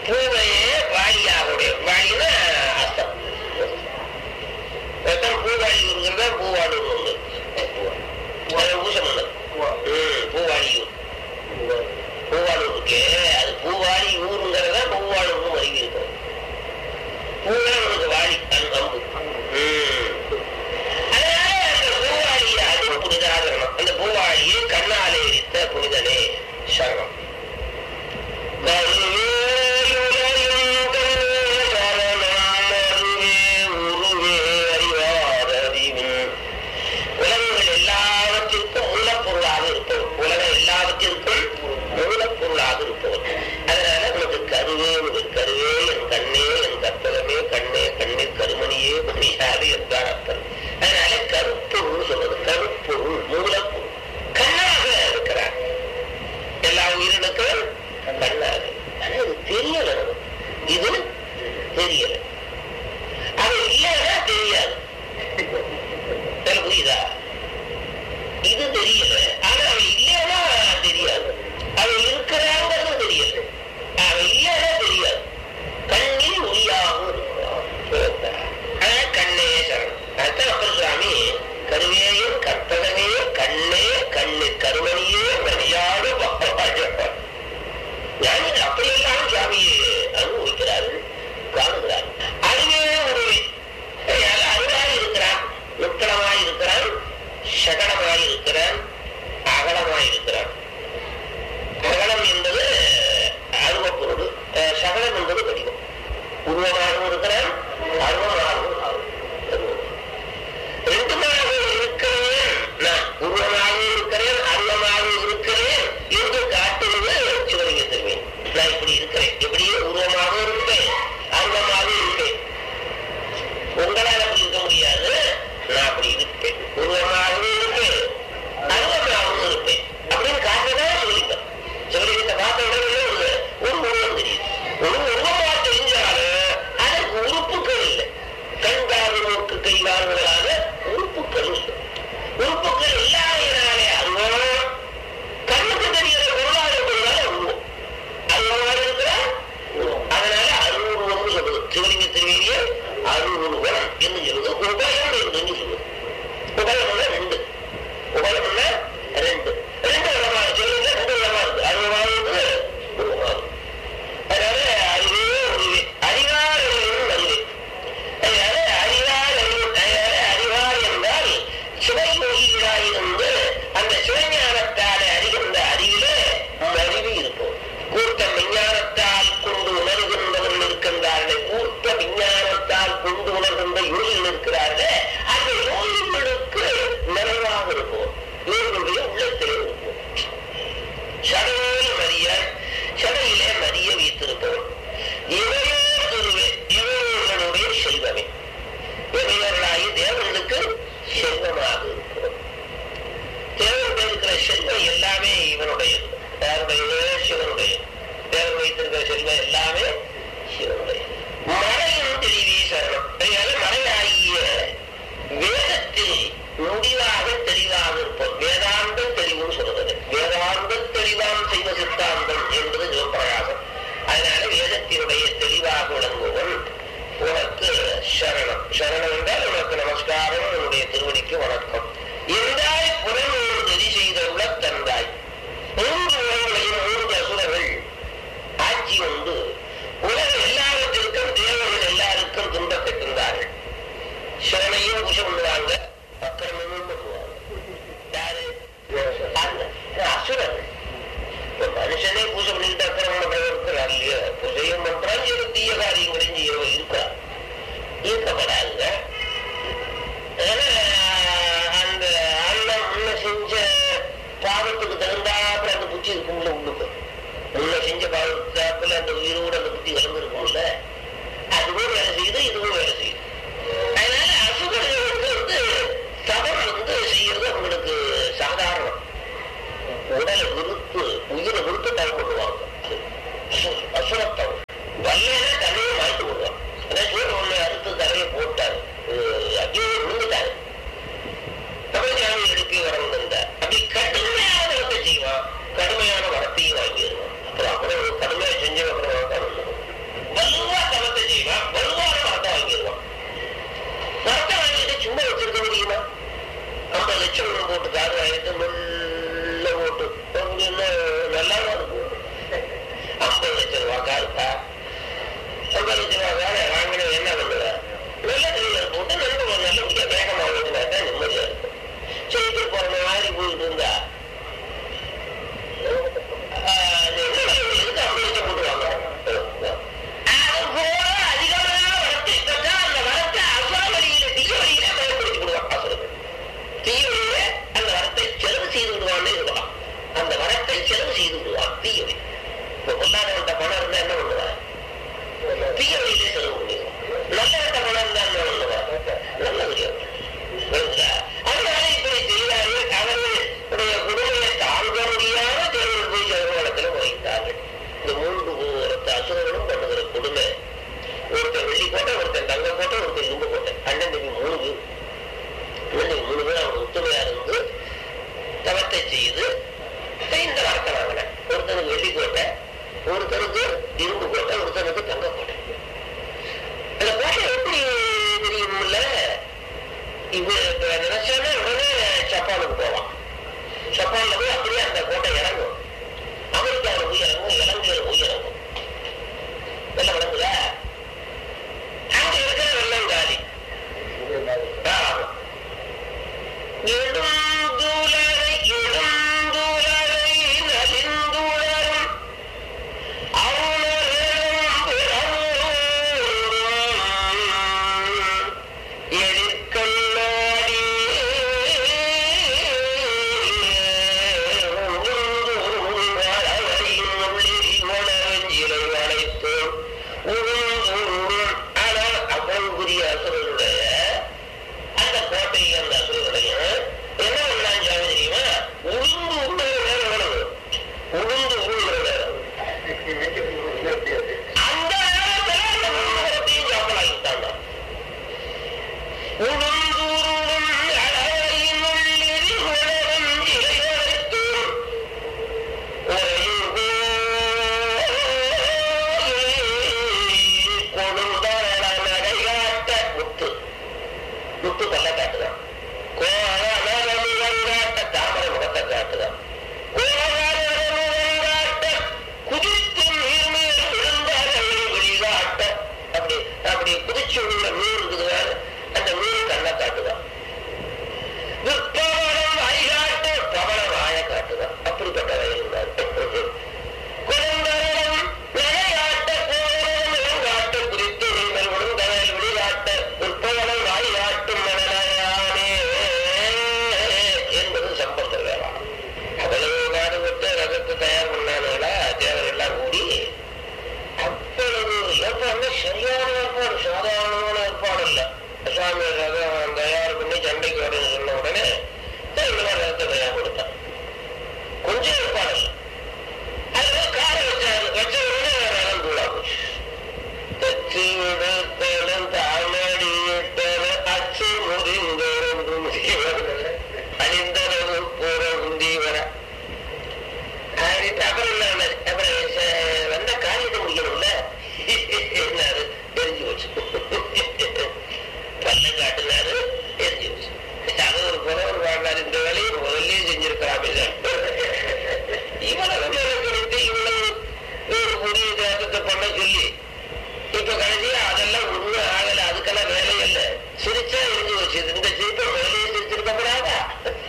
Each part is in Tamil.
பூவையே வாழியாவுடைய வாழினா அர்த்தம் அர்த்தம் பூவாழியூருங்கிறது தான் பூவாளூர் ஒன்று ஊசம் ஒன்று பூவாழியூர் பூவாளூருக்கு அது பூவாளி ஊருங்கிறத பூவாளூர்னு மருவி இருக்கும் பூவே உனக்கு வாழி அது அம்பு ம். அதனால அந்த பூவாளியை அது புனிதாகரணம் அந்த பூவாளியை கண்ணாலே எரித்த புனிதனே சரணம் கருவேயுலகின் கண்ணே சரணம் அருவே உருவே அறிவாரறிவின் உலகங்கள் எல்லாவற்றிற்கும் மூலப்பொருளாக இருப்பவர் உலகம் எல்லாவற்றிற்கும் மூலப்பொருளாக இருப்பவர் அதனால உனக்கு கருவே உனக்கு கருவே என் கண்ணே என் கற்பகமே கண்ணே கண்ணீர் கருமணியே மணியாது என்றார் அப்பர் அதனால கருப்பொருள் சொல்றது கருப்பொருள் மூலப்பொருள் கண்ணாக இருக்கிறார் எல்லா உயிரினுக்கும் கண்ணாக ஆனா இது தெரியல நமக்கு. இது தெரியல அது இல்லைன்னா தெரியாது எனக்கு புரியுதா இது தெரியல ஆனா அவன் இல்லைன்னா தெரியாது அவன் இருக்கிறாங்கிறது தெரியல அவன் இல்லைன்னா தெரியாது கண்ணில் ஒளியாகவும் இருக்கிறான். புரியுதா? அதனால கண்ணே சரணம் அதான் அப்பர் சுவாமி கருவேயும் கற்பகமே கண்ணே கண்ணு கருமணியே மணியாடு பக்கவாழ்ப்பார் ஞானிகள் அப்படியெல்லாம் சுவாமியை அனுபவிக்கிறார்கள் காணுகிறார்கள் அதுவே உருவே அருளாய் இருக்கிறான் நுட்களமாய் இருக்கிறான் சகலமாய் இருக்கிறான் அகலமாய் இருக்கிறான் அகலம் என்பது அருவப்பொருள் அஹ் சகலம் என்பது வடிவம் உருவமாகவும் இருக்கிறான் அருவமாகவும் இருக்கிறான். ரெண்டுமாக இருக்கிறேன் நான் உருவமாக இருக்கிறேன் அருவமாக இருக்கிறேன் என்று காட்டுவது சிவலிங்க திருமேனி நான் இப்படி இருக்கிறேன் இப்படியே உருவமாக இருப்பேன் அருவமாக இருப்பேன் உங்களால் அப்படி இருக்க முடியாது நான் அப்படி இருப்பேன் உருவமாகவும் இருப்பேன் அருவமாகவும் இருப்பேன் அப்படின்னு காட்டுறதா சிவலிங்கம் சிவலிங்கத்தை பார்த்த உடனே ஒரு ஒரு உருவம் தெரியுது ஒரு உருவமா தெரிஞ்சாலும் அதற்கு உறுப்புகள் இல்லை கண்கால் நோக்கு கைகால்களாக உறுப்புகள் இல்லை உறுப்புகள் இல்லாதனாலே அருவம் கண்ணுக்கு தெரிகிற பொருளாக இருப்பதனால உருவம் அருவமாக இருக்கிற உருவம் அதனால அருவுருவம்னு சொல்லுது சிவலிங்க திருவேணியை அருவுருவம் என்று சொல்லுது உபயம் என்று சொல்லுது உபயம்னா ரெண்டு உபயம்னா ரெண்டு ரெண்டு விதமா சொல்லுங்க ரெண்டு விதமா இருக்கு அருவமாக இருக்கு உருவமாக இருக்கு அதனால அறிவே அறிவே அறிவார் அறிவும் அறிவே அதனால அறிவார் அறிவு அதனால அறிவார் என்றால் சிவயோகிகளாயிருந்து அந்த சிவஞானத்தாலே அறிகின்ற அறிவிலே அறிவு இருக்கும் கூட்ட விஞ்ஞானத்தால் கொண்டு உணர்கின்றவர்கள் இருக்கின்றார்கள் கூட்ட விஞ்ஞானத்தால் கொண்டு உணர்கின்ற யோகிகள் இருக்கிறார்கள் அந்த யோகிகளுக்கு நிறைவாக இருக்கும் இவர்களுடைய உள்ளத்திலே இருக்கும் சடையில் மறிய சடையிலே மறிய வைத்திருப்பவன் இவையே குருவே இவர்களுடைய செல்வமே இவையர்களாகி தேவர்களுக்கு செல்வமாக இருக்கிறோம் தேவர்கள் இருக்கிற செல்வம் எல்லாமே இவனுடையது யாருடையது சிவனுடைய தேவன் வைத்திருக்கிற செல்வம் எல்லாமே சிவனுடைய மறையும் தெளிவே சரணம் அதனால மறையாகிய வேதத்தில் முடிவாக தெளிவாக இருப்போம் வேதாந்த தெளிவுன்னு சொல்றது வேதாந்த தெளிவாம் செய்வ சித்தாந்தம் என்பது சிவப்பிரகாசம் அதனால வேதத்தினுடைய தெளிவாக விளங்குவன் உனக்கு சரணம் சரணம் என்றால் உனக்கு நமஸ்காரம் உன்னுடைய திருவடிக்கு வணக்கம் இருந்தாய் புறநூறு நெறி செய்த உள்ள தந்தாய் மூன்று உலகங்களையும் மூன்று அசுரர்கள் ஆட்சி உண்டு உலக எல்லாவற்றிற்கும் தேவர்கள் எல்லாருக்கும் துன்பத்தை தந்தார்கள் சிவனையும் பூஜை பண்ணுவாங்க அக்கிரமமும் பண்ணுவாங்க யாரு அந்த அசுரர்கள் இப்ப மனுஷனே பூஜை பண்ணிக்கிட்டு அக்கிரமம் பண்றவர் இருக்கிறார் இல்லையா பூஜையும் பண்றான் சில தீய காரியங்களையும் செய்யறவன் இருக்கிறார் ஈர்க்கப்படாதுங்க அந்த அண்ணன் முன்ன செஞ்ச பாவத்துக்கு தகுந்தாப்புல அந்த புத்தி இருக்கும்ல உள்ளுக்கு முன்ன செஞ்ச பாவத்தாப்புல அந்த உயிரோடு அந்த புத்தி கலந்துருக்கும்ல அதுவும் வேலை செய்யுது இதுவும் வேலை செய்யுது அதனால அசுரர்களுக்கு வந்து தவம் வந்து செய்யறது அவங்களுக்கு சாதாரணம் உடலை விருத்து உயிரை விருத்து தவம் பண்ணுவாங்க அசுர தீய வழியிலே செலவு பண்ணிடுவோம் நல்ல கட்ட பணம் தான் நல்லதா நல்ல வழியா புரியுதா அதனால இப்படி செய்தார்கள் அவர்களுடைய கொடுமையை தாங்க முடியாத தேவர்கள் போய் ஜெகவளத்தில் உரைத்தார்கள் இந்த மூன்று ஒருத்த அசுரர்களும் பண்ணுகிற கொடுமை ஒருத்தர் வெள்ளி கோட்டை ஒருத்தர் தங்க கோட்டை ஒருத்தர் இரும்பு கோட்டை அண்ணன் தம்பி மூணு பேர் அண்ணன் தம்பி மூணு பேர் அவங்க ஒத்துமையா இருந்து தவத்தை செய்து இந்த வார்த்தை வாங்கினேன் ஒருத்தனுக்கு வெள்ளி கோட்டை ஒருத்தனுக்கு இரும்பு கோட்டை ஒருத்தனுக்கு தங்க கோட்டை அந்த கோட்டை எப்படி தெரியும்ல இது இப்ப நினைச்சாலே உடனே ஜப்பானுக்கு போவான் ஜப்பான்ல போய் அப்படியே அந்த கோட்டை இறங்கும் அமெரிக்காவில் போய் இறங்கும் இலங்கையில போய் இறங்கும் வெள்ளம் விளங்குதா அங்க இருக்கிற வெள்ளம் காலி ஆமா. எழுந்துலரை எழுந்துலரை நலிந்துலரும் அருணரும் பிறரும் எழிற்கண்ணாடி வளவரின் உள்ளில் மலரஞ்சிலை வளைத்தோம் ஆனால் அவ்வளவுரிய அசுரனுடைய அந்த கோட்டை அந்த அசுரனுடைய என்ன பண்ணலாம் சாமி தெரியுமா உளுந்து உருளுகிற நேரம் வேணும் உளுந்து உருளுகிற நேரம் அந்த நேரத்துல அந்த உருளுகிறதையும் சாப்பிடலாகிட்டாங்க உளுந்தூருளும் அளவையின் உள்ளில் உலகம் இளையழைத்தோம் கொடுந்தரள நடைகாட்ட முத்து முத்து பல்ல காட்டுதான் கோரமுகங்காட்ட தாமரை முகத்தை காட்டுதான் கோரமுகங்காட்ட குதித்து நீர் மேல் விழுந்தாரை வெளிகாட்ட அப்படி அப்படி குதிச்சு உள்ள நீர் இருக்குது வேற, அந்த நீர் கண்ணை காட்டுதான் விற்பவனம் வாய்காட்டு பவன வாய காட்டுதான் அப்படிப்பட்ட வயல் இருந்தார் குழந்தரம் விளையாட்ட கோரம் காட்டு குறித்து நீங்கள் விழுந்தவல் விளையாட்ட விற்பவனம் வாய்காட்டும் மனநயானே என்பது சம்பந்தர் வேளா அவ்வளவு காடுபட்டு ரகத்தை தயார் பண்ணானுங்களா தேவரெல்லாம் கூடி அவ்வளவு ஏற்பாடு சரியான ஏற்பாடு சாதாரணமான ஏற்பாடு இல்ல சுவாமி ரகம் தயார் பண்ணி சண்டைக்கு வரணும்னு சொன்ன உடனே இந்த மாதிரி ரகத்தை தயார் கொடுத்தான் கொஞ்சம் ஏற்பாடு இல்லை அதுல காரை வச்சாரு வச்ச உடனே ரகம் தூளா போச்சு தச்சு விடுத்தலும் தாமடி விட்டலும் அச்சு முறிந்தோறும் அணிந்தனவு பூரம் தீவர அப்படின்ட்டு அப்புறம் என்ன பண்ணாரு? அப்புறம் ச- வந்த காரியத்தை முடிக்கணும்ல என்னாரு தெரிஞ்சு போச்சு பல்ல காட்டுனாரு தெரிஞ்சு போச்சு அது ஒரு புறவர் வாழ்ந்தார் இந்த வேலையை முதல்லயே செஞ்சிருக்கிறாமே இவ்வளவு கிடைத்து இவ்வளவு ஒரு புதிய தேசத்தை பண்ண சொல்லி இப்ப கடைசியா அதெல்லாம் ஒண்ணு ஆகல அதுக்கெல்லாம் வேலை இல்ல சிரிச்சா இருந்து போச்சு இந்த சிரிப்பை வேலையை சிரிச்சிருக்கப்படாதா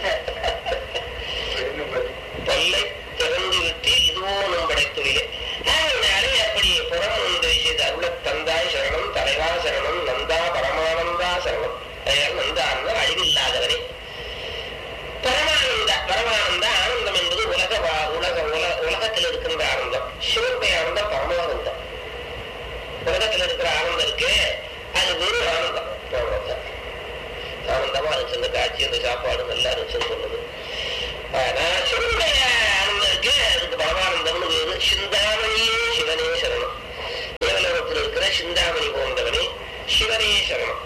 தொல்லை திறந்து விட்டு இதுவோ நம் படைத்துள்ளே அதனாலே அப்படி புறமுந்தை செய்த அருள தந்தாய் சரணம் தலைவா சரணம் நந்தா பரமானந்தா சரணம் பெயர் நந்தார்ந்த அழிவில்லாதவனே பரமானந்த பரமானந்த ஆனந்தம் என்பது உலக வா- உலக உல உலகத்தில் இருக்கின்ற ஆனந்தம் சிவனுடைய ஆனந்தம் பரமானந்தம் உலகத்தில் இருக்கிற ஆனந்தம் இருக்கு அது வெறும் ஆனந்தம் அவ்வளவுதான். ஆனந்தமா இருந்துச்சு இந்த காட்சி இந்த சாப்பாடு நல்லா இருந்துச்சுன்னு சொல்லுது ஆனா சிவனுடைய ஆனந்தம் இருக்கு அதுக்கு பரமானந்தம்னு வேறு சிந்தாமணியே சிவனே சரணம் தேவலோகத்தில் இருக்கிற சிந்தாமணி போன்றவனே சிவனே சரணம்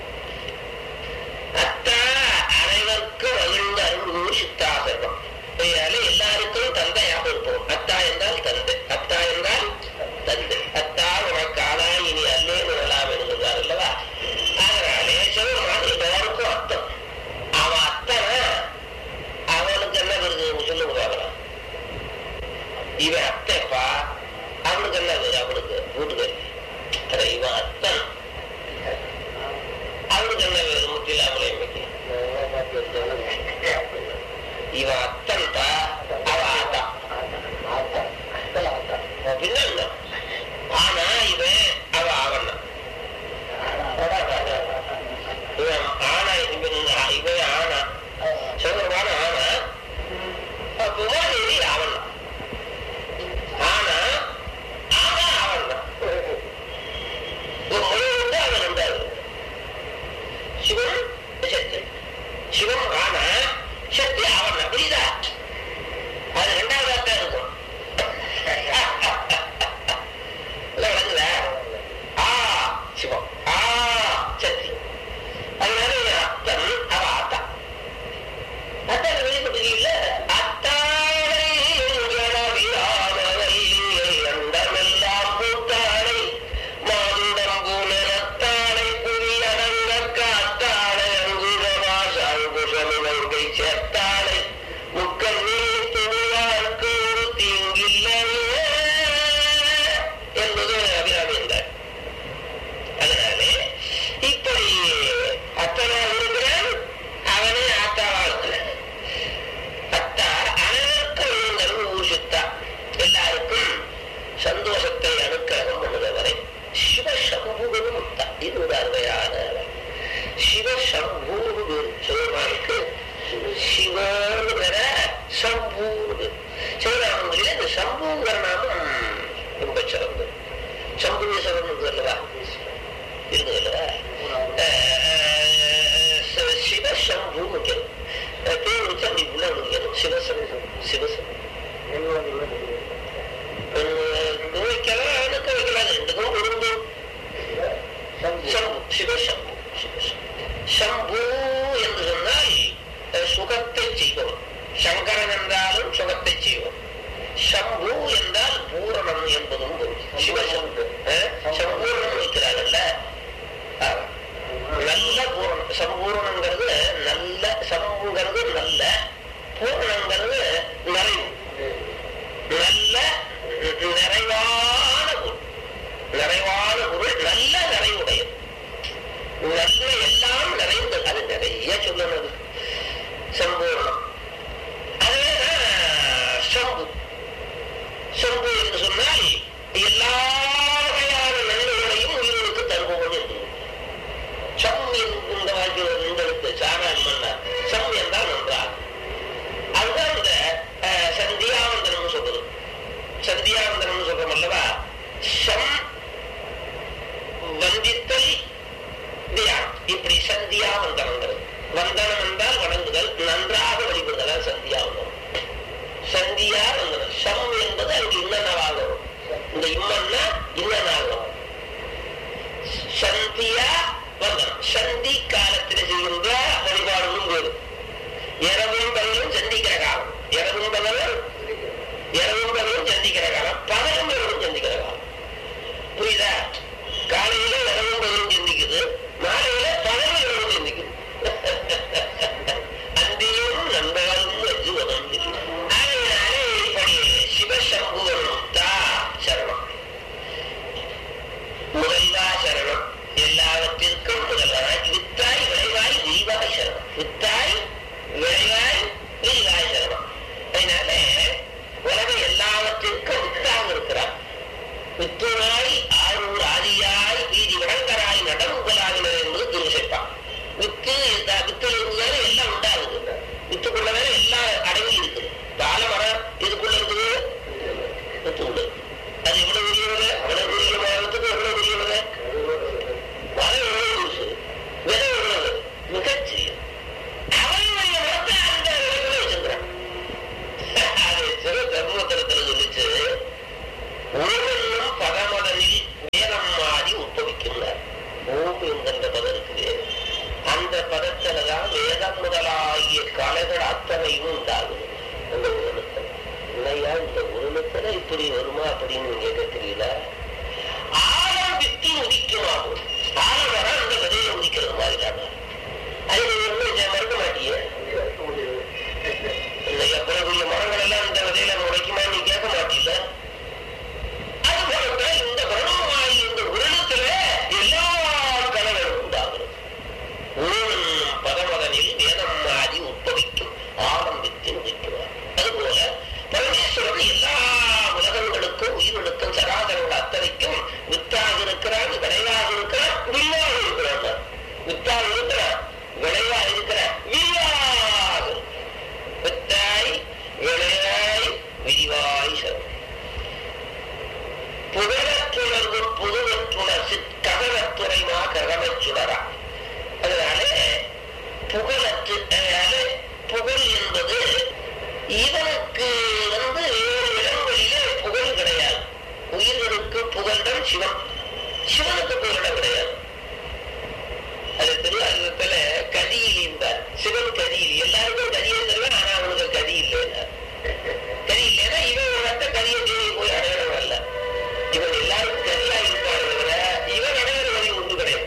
அத்தா அனைவருக்கும் மகிழ்ந்த அருள் சித்தாசரணம் இதனால எல்லாருக்கும் தந்தையாக இருப்போம் அத்தா என்றால் தந்தை அத்தா என்றால் தந்தை அத்தா உனக்கு ஆனா இனி அல்லே நிரலாம் என்கிறார் அல்லவா அதனாலே சிவருமான் எல்லாருக்கும் அர்த்தம் அவன் அத்தனை அவனுக்கு என்ன வருது சொல்லுங்க பார்க்கலாம் இவன் அத்தைப்பா அவனுக்கு என்ன வருது அவனுக்கு வீட்டுக்கு அட இவன் ஒரு முறை உண்டு அவன் ரெண்டாவது சிவன் சக்தி சிவன் ஆனா சக்தி அவன் புரியுதா அது ரெண்டாவதா தான் இருக்கும் இல்ல விளங்குதா ஆ சிவம் ஆ சக்தி அதனால இவன் அத்தன் அவ ஆத்தா அத்தான் வெளிப்பட்டிருக்கீங்கள அத்தாளை அண்டமெல்லாம் பூத்தாளை மாதுடம் பூனத்தாளை புவி அடங்க காத்தாளை அங்குரவாச அங்குஷமிழங்கை சேர்த்தாளை முக்கண்ணி துணியாருக்கு ஒரு தீங்கில்லையே என்பது அபிராமி என்றார் அதனாலே இப்படி அத்தனா இருக்கிறான் அவனே ஆத்தாவா இருக்கிறான் அத்தா அனைவருக்கும் எழுந்தருள் ஊசித்தா எல்லாருக்கும் சந்தோஷத்தை அனுக்கிரகம் பண்ணுகிறவரை சிவசம்புகனும் முத்தா இது ஒரு அருமையான சிவசம்பூரு சிவமாருக்கு சிவனு பெற சம்பூரு சிவராமங்களில் இந்த சம்பூங்கிற நாமம் ரொம்ப சிறந்தது சம்பூசவன் அல்லவா இருக்குது அல்லவா சிவசம்பு முக்கியம் பேர் வச்சு அப்படி உள்ள முடிக்கணும் சிவசம்பு சிவசம்பு ரெண்டு வைக்கலாம் எனக்கு வைக்கலாம் ரெண்டுக்கும் பொருந்து சம்பு சிவசம்பு சிவசம்பு சம்பு என்று சொன்னால் அஹ், சுகத்தை செய்பவன் சங்கரன் என்றாலும் சுகத்தை செய்வோம் சம்பு என்றால் பூரணம் என்பதும் பொருள். சிவசம்பு அஹ், சம்பூரணம் வைக்கிறாங்கல்ல ஆமா. நல்ல பூரணம் சம்பூரணங்கிறது நல்ல சம்புங்கிறது நல்ல பூரணங்கிறது நிறைவு நல்ல நிறைவான பொருள் நிறைவான பொருள் நல்ல நிறைவுடையது நல்ல எல்லாம் நிறைந்தது அது நிறைய சொல்லணும் அது. சம்பூர்ணம் அதுவே சம்பு சம்பு என்று சொன்னால் எல்லா வகையான நன்மைகளையும் உயிர்களுக்கு தருபவன் என்று சம் இந்த வாழ்க்கையில் உங்களுக்கு சாரான் மன்னர் சம் என்றால் நன்றார் அதுதான் இந்த அஹ், சந்தியாவந்தனம் சொல்றது சந்தியாவந்தனம் சொல்றோம் அல்லவா சம் வந்தித்தல் தியானம் இப்படி சந்தியாவந்தனங்கிறது வந்தனம் என்றால் வணங்குதல் நன்றாக வழிபடுதல் சந்தியாவந்தனம் சந்தியா வந்தனம் சம் என்பது அங்கு இன்னனவாக வரும் இந்த இம்மன்னா இன்னனாகும் சந்தியா வந்தனம் சந்தி காலத்தில் செய்கின்ற வழிபாடுகளும் வேறு இரவும் பகலும் சந்திக்கிற காலம் இரவும் பகலும் இரவும் பகலும் சந்திக்கிற காலம் பகலும் இரவும் சந்திக்கிற காலம் புரியுதா காலையில இரவும் பகலும் சந்திக்குது மாலையில பகலும் இரவும் சந்திக்குது அந்தியும் நண்பகலும் வஜுவதம் அதனாலே இப்படி சிவசம்புவனும் தா சரணம் முதல்வா சரணம் எல்லாவற்றிற்கும் முதல்வராய் வித்தாய் விளைவாய் விரிவாய் சரணம் வித்தாய் விளைவாய் விரிவாய் சரணம் அதனால உலகம் எல்லாவற்றிற்கும் வித்தாக இருக்கிறார் வித்துனாய் ஆரூர் ஆதியாய் வீதி வடங்கராய் நடமுகலாகினர் என்பது திருவிசைப்பா வித்து இந்த- வித்துல இருந்தாலே எல்லாம் உண்டாகுது வித்துக்குள்ளவே எல்லாம் அடங்கி இருக்குது பாலமரம் இதுக்குள்ள இருக்குது வித்து உண்டு அது எவ்வளவு பெரியவங்க அவ்வளவு பெரிய மரத்துக்கு எவ்வளவு பெரியவங்க மரம் எவ்வளவு பெருசு விதை எவ்வளவு மிகச்சிறியது அவனுடைய மரத்தை அந்த இடத்துல வச்சிருக்கிறான் அது சிறு தர்மத்திரத்துல சொல்லிச்சு ஒவ்வொன்றும் பதமதனில் சிவன் சிவனுக்கு போய் இடம் கிடையாது அது திருவாரூரத்துல கதியில் இருந்தார் சிவன் கதியில் எல்லாருக்கும் கதி இருக்கிறவன் ஆனா அவனுக்கு கதி இல்லைன்னா கதி இல்லைன்னா இவன் உணர்த்த கதியை தேடி போய் அடையணும் அல்ல இவன் எல்லாருக்கும் கதியா இருப்பாரு தவிர இவன் அடையிற வழி உண்டு கிடையாது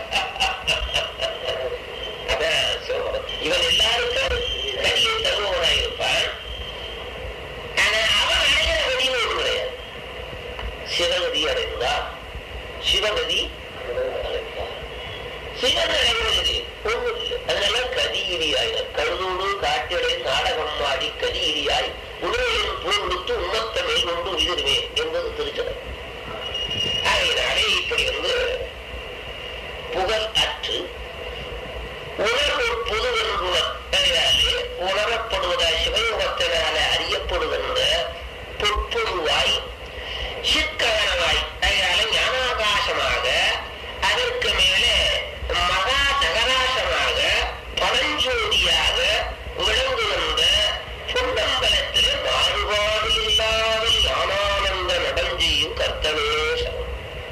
அதான் சொல்றேன் இவன் எல்லாருக்கும் கதியை தருபவனாக இருப்பான் ஆனா அவன் அடைகிற வழியும் ஒன்று கிடையாது சிவகதி அடைந்தா சிவகதி அடைந்தார் சிவன் அடைவது ஒன்றும் இல்லை அதனால கதியிரியாய் கழுதோடு காட்டிடை நாடகம் ஆடி கதியிரியாய் உணவையின் போர் கொடுத்து உண்ணத்த மேல் கொண்டு உயிர்வே என்பது திருச்சடம் ஆகையினாலே இப்படி வந்து புகழ் அற்று உணர்வு பொதுவென்புவர் அதனாலே உணரப்படுவதாய் சிவயோகத்தினால அறியப்படுகின்ற பொற்பொருவாய் சிற்கவனமாய் அதனால ஞானாகாசமாக அதற்கு மேலே மகா சகராசமாக பழஞ்சோதியாக விளங்குகின்ற பொன்னம்பலத்திலே மாறுபாடு இல்லாமல் ஞானானந்த நடஞ்செய்யும் கர்த்தவே சரணம்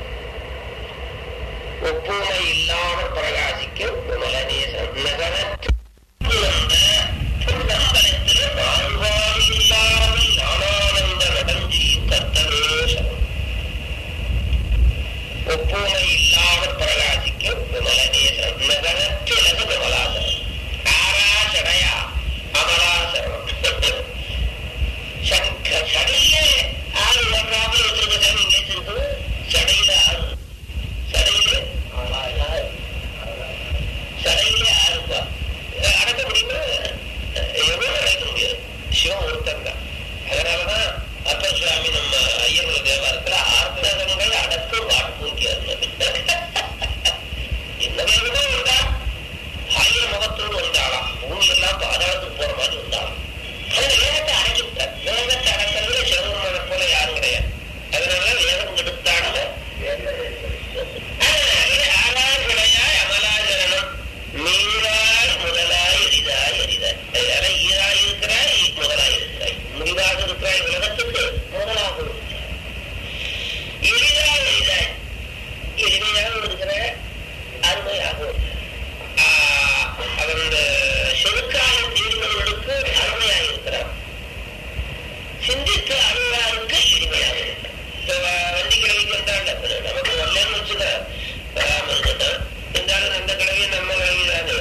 ஒப்புமை இல்லாமல் பிரகாசிக்கும் விமலநேசன் நகரத்து வந்த பொன்னம்பலத்திலே மாறுபாடு இல்லாமல் ஞானானந்த நடஞ்செய்யும் கர்த்தவே சரணம் ஒப்புமை இல்லாமல் பிரகாசிக்கும் விமலநேசன் நகரத்திலக விமலாசனம் ஆராசடையா அமலாசனம் சங்க சடையில ஆறு வர்றாமல் வச்சிருக்க சாமி இங்க வச்சிருக்கணும் சடையில ஆறு சடையில சடையில ஆறுப்பா அடக்க முடியுமா எவ்வளவு அடக்க முடியாது சிவம் ஒருத்தன் தான் அதனாலதான் அப்பர் சுவாமி நம்ம ஐயர்கள் தேவாரத்துல ஆர்த்தகங்கள் அடக்கம் வாட்பூக்கியார் என்ன வேணுமோ இருந்தா ஆயிரம் முகத்தோடு வந்தாலாம் பூமி எல்லாம் பாதாளத்துக்கு போற மாதிரி வந்தாலும் அந்த வேகத்தை அடக்கி விட்டார் வேகத்தை அடக்கிறதுல சிவபெருமான போல யாரும் கிடையாது அதனால வேகம் கெடுத்தாடல ஆராய்களையாய் அமலாஜரணம் நீராய் முதலாய் எரிதாய் எரிதாய் அதனால ஈராய் இருக்கிறாய் முதலாய் இருக்கிறாய் முடிவாக இருக்கிறாய் உலகத்துக்கு முதலாக இருக்கிறாய் எரிதாய் எரிதாய் எளிமையாக இருக்கிற அருமையாக அவருடைய செருக்கால தீர்வுகளுக்கு அருமையாக இருக்கிறார் சிந்தித்து அருளாருக்கு எளிமையாக இருக்கிறார் இப்ப வண்டி கிழவிக்கு வந்தாண்ட நமக்கு வரலன்னு வச்சுக்க வராம இருக்கட்டும் இருந்தாலும் அந்த கிழவி நம்ம கிழவி தானே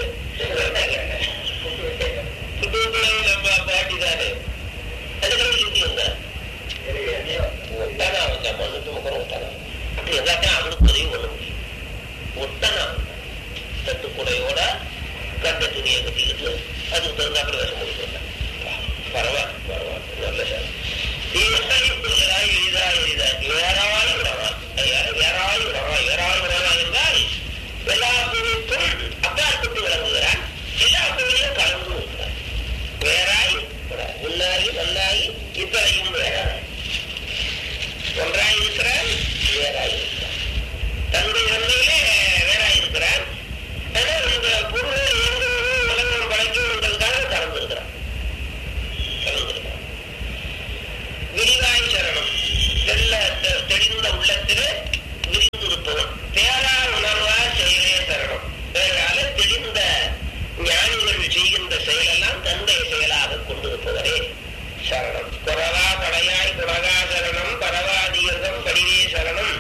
புது கிழவி நம்ம பாட்டி தானே அது கிழவி ஹிந்தி வந்தா ஒட்டானா வந்தா மண்ணுக்கு முக்கரம் ஒட்டானா அப்படி எல்லாத்தையும் அவனுக்கு உதவி பண்ண முடியும் ஒட்டனா தட்டுக்குடையோட கட்ட துணியை கட்டிக்கிட்டு அதுக்கு தகுந்தாப்புல வேலை முடிக்கல பரவாயில்ல பரவாயில்ல நல்ல சார் எளிதாய் எளிதாய் எளிதாய் வேறாய் விடவா வேறாய் விடவா வேறாய் விடவா என்றால் எல்லா குழுக்கும் அப்பாற்பட்டு விளங்குகிறான் எல்லா குழுவிலும் கலந்து இருக்கிறான் வேறாய் உன்னாகி நல்லாகி இத்தனையும் வேறாய் ஒன்றாய் இருக்கிறான் வேறாய் இருக்கிறான் தன்னுடைய நன்மையிலே வேறாய் இருக்கிறான் ஆனால் இந்த பொருளை எங்கும் உலகம் படைக்கணுன்றதுக்காக கலந்துருக்கிறான் கலந்துருக்கிறான் விரிவாய் சரணம் தெல்ல தெ- தெளிந்த உள்ளத்திலே விரிந்திருப்பவன் பேரா உணர்வா செயலே சரணம் அதனால தெளிந்த ஞானிகள் செய்கின்ற செயலெல்லாம் தன்னுடைய செயலாக கொண்டிருப்பவரே சரணம் குறவா படையாய் குலகா சரணம் பரவாதீர்கம் படிவே சரணம்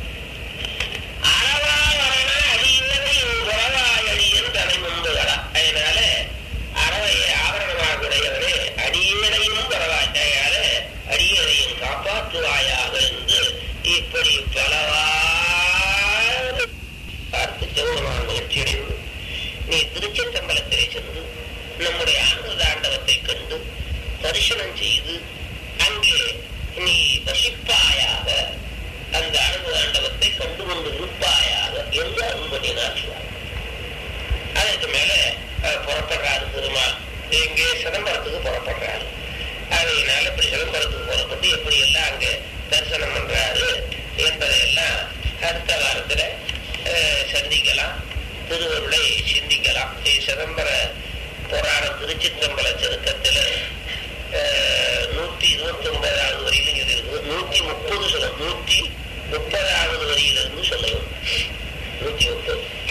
அறவா வரண அடியேன் குறவாயடியன் தலை முன்புகளா அதனால அறவையை ஆவரணமாக உடையவரே அடியேனையும் பரவாயில்லையால அடியேனையும் காப்பாற்றுவாயாக என்று இப்படி பலவாறு பார்த்து சிவபெருமான மகிழ்ச்சியடைந்து நீ திருச்சிற்றம்பலத்திலே சென்று நம்முடைய ஆனந்த தாண்டவத்தை கண்டு தரிசனம் செய்து அங்கே நீ வசிப்பாயாக அந்த ஆனந்த தாண்டவத்தை கண்டு கொண்டு இருப்பாயாக என்று அருள் பண்ணினார் அதற்கு மேல அஹ், புறப்படுறாரு பெருமாள் இங்கே சிதம்பரத்துக்கு புறப்படுறாரு அதனால இப்படி சிதம்பரத்துக்கு புறப்பட்டு எப்படி எல்லாம் அங்க தரிசனம் பண்றாரு என்பதையெல்லாம் அடுத்த வாரத்துல அஹ், சந்திக்கலாம் திருவருளை சிந்திக்கலாம் ஸ்ரீ சிதம்பர புராணம் திருச்சிற்றம்பல சருக்கத்துல அஹ், நூத்தி இருபத்தி ஒன்பதாவது வரையிலும் இது இருக்குது நூத்தி முப்பது சொல்ல நூத்தி முப்பதாவது வரியிலிருந்து சொல்ல வேண்டும் நூத்தி முப்பது